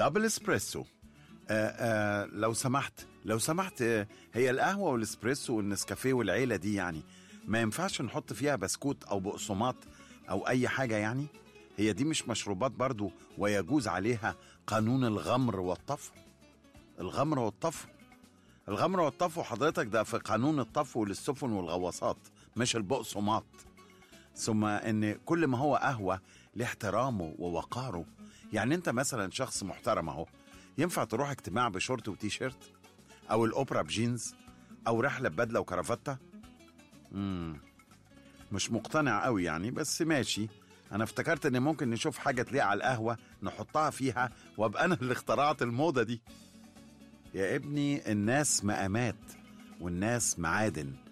دبل اسبريسو آه آه لو سمحت لو سمحت آه هي القهوة والاسبريسو والنسكافيه والعيلة دي يعني ما ينفعش نحط فيها بسكوت أو بقسماط أو أي حاجة يعني هي دي مش مشروبات برضو ويجوز عليها قانون الغمر والطفو الغمر والطفو الغمر والطفو حضرتك ده في قانون الطفو للسفن والغواصات مش البقسماط ثم ان كل ما هو قهوة لاحترامه ووقاره يعني انت مثلا شخص محترم اهو ينفع تروح اجتماع بشورت وتي شيرت او الاوبرا بجينز او رحلة ببدلة وكرافتة مم. مش مقتنع قوي يعني بس ماشي انا افتكرت ان ممكن نشوف حاجة تليق على القهوة نحطها فيها وابقى انا اللي اخترعت الموضة دي يا ابني الناس مقامات والناس معادن